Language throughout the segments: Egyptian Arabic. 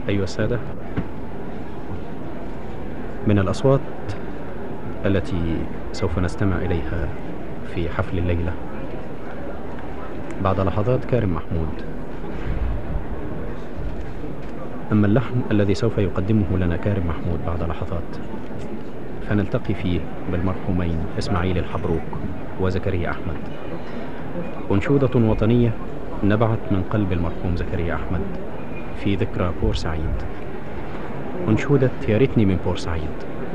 أيها السادة من الأصوات التي سوف نستمع إليها في حفل الليلة بعد لحظات كارم محمود أما اللحن الذي سوف يقدمه لنا كارم محمود بعد لحظات فنلتقي فيه بالمرحومين إسماعيل الحبروك وزكريا أحمد أنشودة وطنية نبعت من قلب المرحوم زكريا أحمد في ذكرى بورسعيد أنشودة يا ريتني من بورسعيد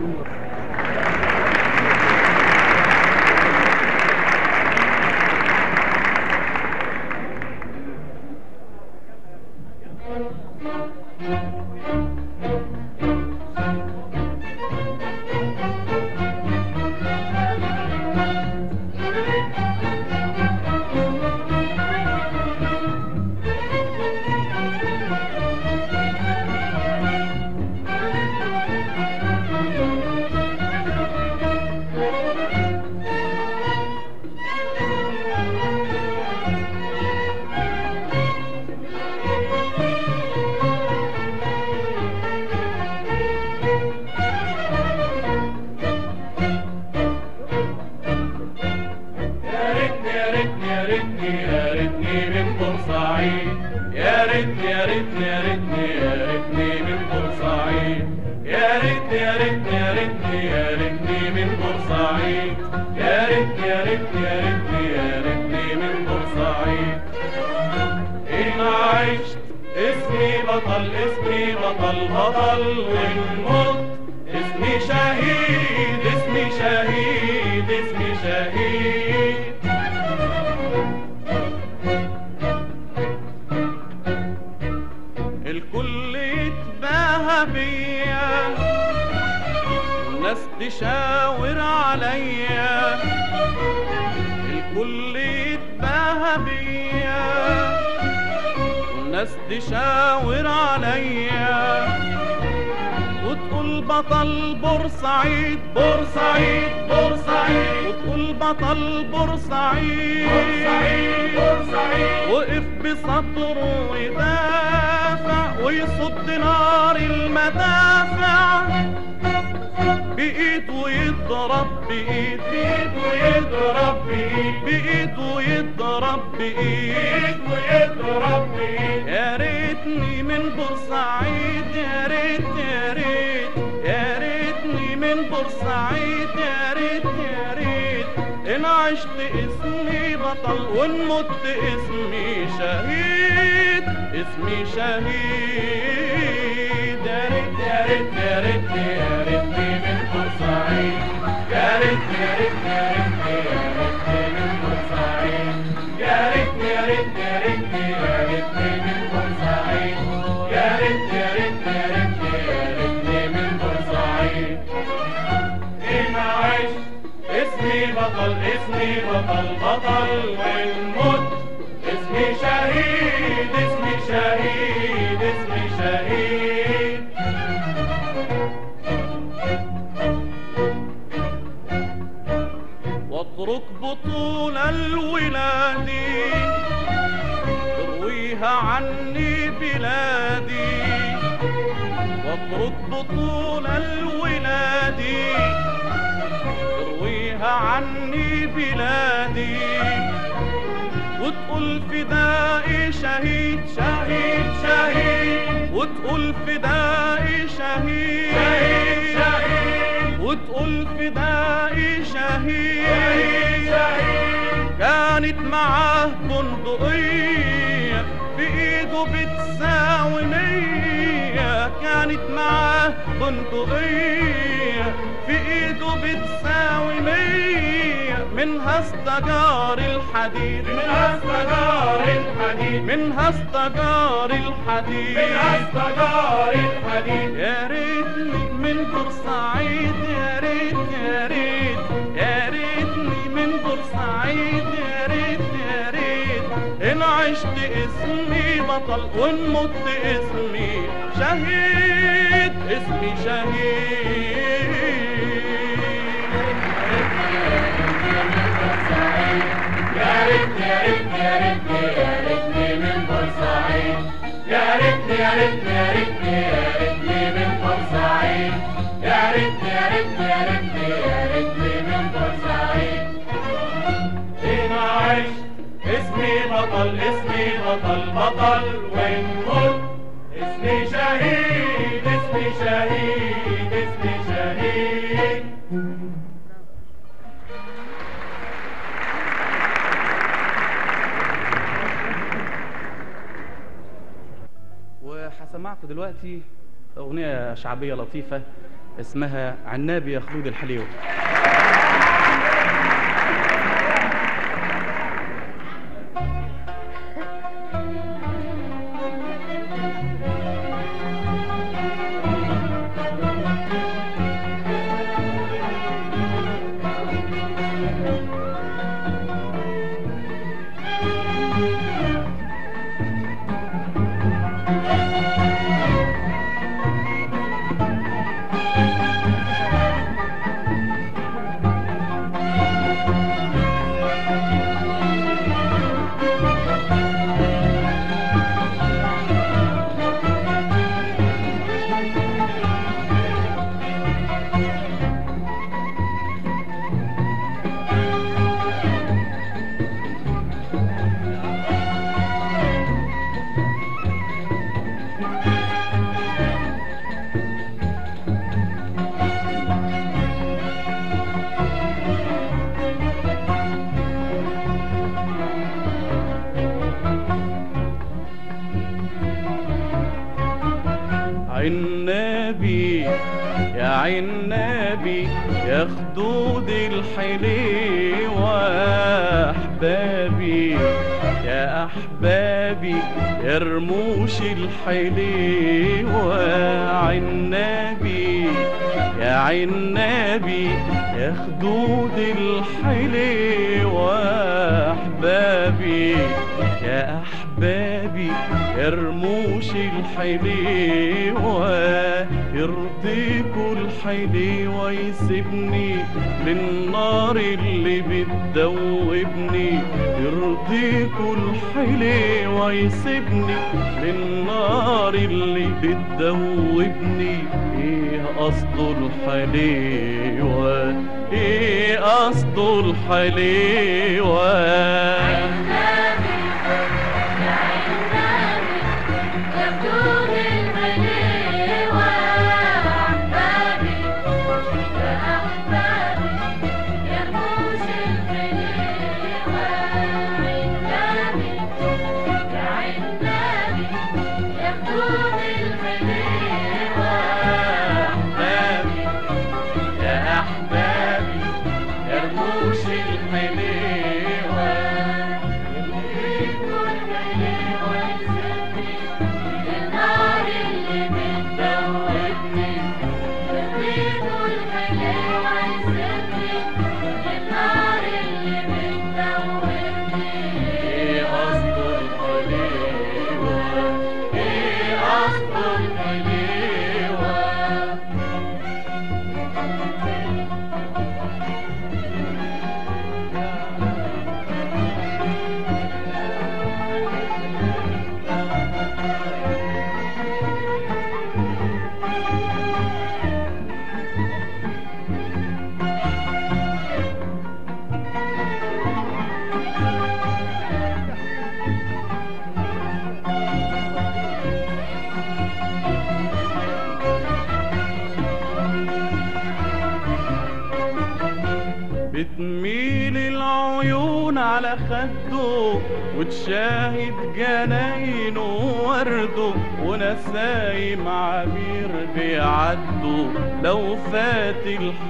يا ريتني يا ريتني يا ريتني يا ريتني من بورسعيد يا ريتني يا ريتني يا ريتني يا ريتني من بورسعيد يا ريتني يا ريتني يا ريتني يا ريتني من بورسعيد يا ريتني يا ريتني يا ريتني يا ريتني من بورسعيد إن عشت اسمي بطل اسمي بطل بطل وإن مت اسمي شهيد اسمي شهيد اسمي شهيد الكل يتباهى بيا والناس تشاور عليا الكل يتباهى بيا والناس تشاور عليا وتقول بطل بورسعيد بورسعيد بورسعيد وتقول بطل بورسعيد بورسعيد بورسعيد وقف بصدره ويدافع ويصد نار المدافع بإيده يضرب بإيد بإيده يضرب بإيد بإيده يضرب بإيد ويضرب بإيد يا ريتني من بورسعيد يا ريت يا ريت يا ريتني من بورسعيد يا ريت يا ريت إن عشت اسمي بطل وإن مت اسمي شهيد اسمي شهيد يا ريت يا ريت يا ريت يا ريتني من بورسعيد يا ريت يا ريت يا ريت يا ريتني من بورسعيد يا ريت يا ريت يا ريت يا ريتني من بورسعيد يا ريت يا ريت يا ريت يا ريتني من بورسعيد إن عشت اسمي بطل اسمي بطل بطل وإن مت اسمي شهيد اسمي شهيد اسمي شهيد واترك بطول الولاد ترويها عني بلادي واترك بطول الولاد ترويها عني بلادي وتقول فدائي شهيد شهيد شهيد وتقول فدائي شهيد شهيد شهيد وتقول فدائي شهيد شهيد كانت معاه بندقية في ايده بتساوي مية كانت معاه بندقية في ايده بتساوي مية منها استجار الحديد منها استجار الحديد منها استجار الحديد منها استجار الحديد يا ريتني من بورسعيد يا ريت يا ريت يا ريتني من بورسعيد يا ريت يا ريت إن عشت اسمي بطل وإن مت اسمي شهيد اسمي شهيد يا ريتني يا ريتني يا ريتني يا ريتني من بورسعيد يا ريتني ريتني يا ريتني يا ريتني يا ريتني من بورسعيد يا ريتني يا ريتني يا ريتني يا ريتني من بورسعيد هنا عشت اسمي بطل اسمي بطل بطل وين كنت اسمي شهيد اسمي شهيد اسمي شهيد وهسمعكم دلوقتي أغنية شعبية لطيفة اسمها عنابي يا خلود الحليوة عنابي يا عنابي يا خدود الحليوة أحبابي يا أحبابي يا رموش الحليوة عنابي يا عنابي يا خدود الحليوة أحبابي يا أحبابي يا رموش الحليوة يرضيكوا الحليوة يسيبني للنار اللي بتدوبني يرضيكوا الحليوة يسيبني للنار اللي بتدوبني ايه قصده الحليوة ايه قصده الحليوة أحبابي يا أحبابي يا رموش الحليوة دوبني إيه قصده الحليوة إيه قصده الحليوة بتميل العيون على خده وتشاهد جناينه ورده ونسايم عبير بيعدوا لو فات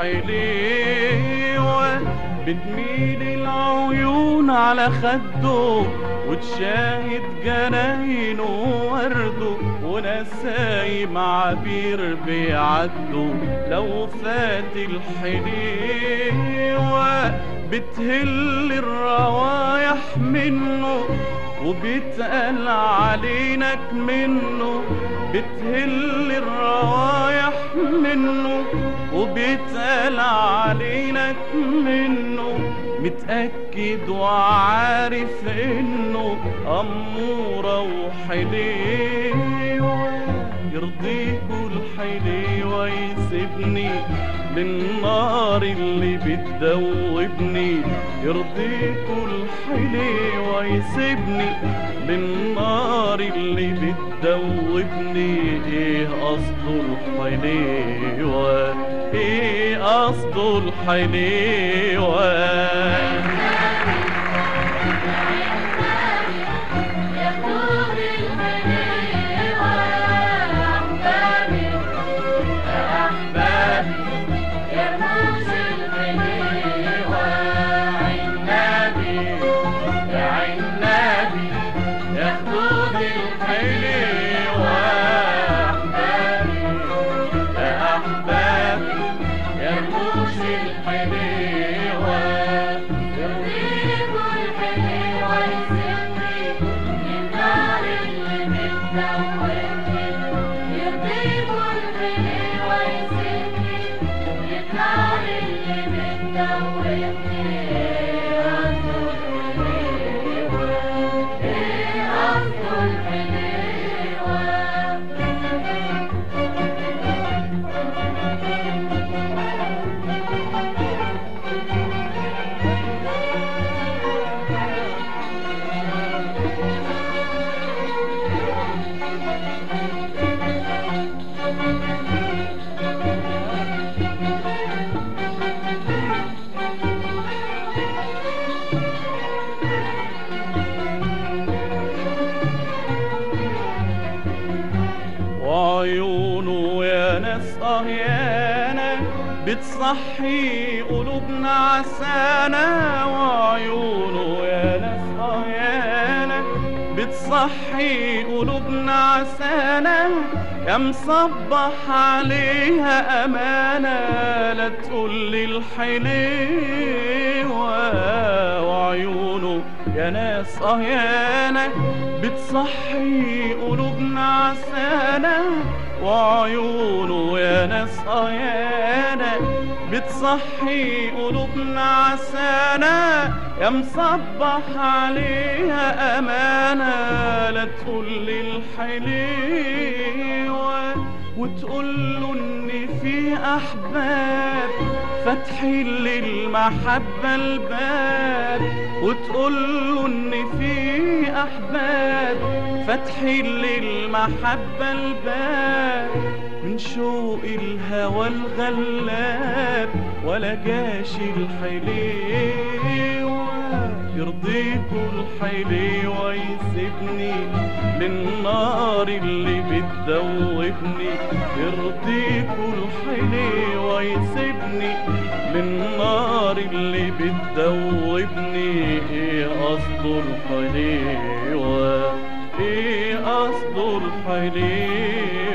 الحليوة بتميل العيون على خده وتشاهد جناينه ورده ونسايم عبير بيعدوا لو فات الحليوة بتهل الروايح منه وبيتقل علينك منه بتهل الروايح منه وبيتقل علينك منه متأكد وعارف انه أمورة وحليوة يرضيكوا الحليوة يسيبني للنار اللي بتدوبني يرضيكوا الحليوة يسيبني للنار اللي بتدوبني ايه قصده الحليوة ايه قصده الحليوة وعيونه يا ناس أهيانة بتصحي قلوبنا عسانة وعيونه يا ناس أهيانة بتصحي قلوبنا عسانة يا مصبح عليها أمانة لا تقولي الحليوة وعيونه يا ناس أهيانة بتصحي قلوبنا عسانة وعيونه يا ناس أهيانة بتصحي قلوبنا عسانة يا مصبح عليها أمانة لا تقولي الحليوة وتقول له إن في أحباب فاتحين للمحبة الباب وتقول له إن في أحباب فاتحين للمحبة الباب من شوق الهوى الغلاب ولا جاش الحليوة يرضيكوا الحليوة يسيبني للنار اللي بتدوبني يرضيكوا الحليوة يسيبني للنار اللي بتدوبني ايه قصده الحليوة ايه قصده الحليوة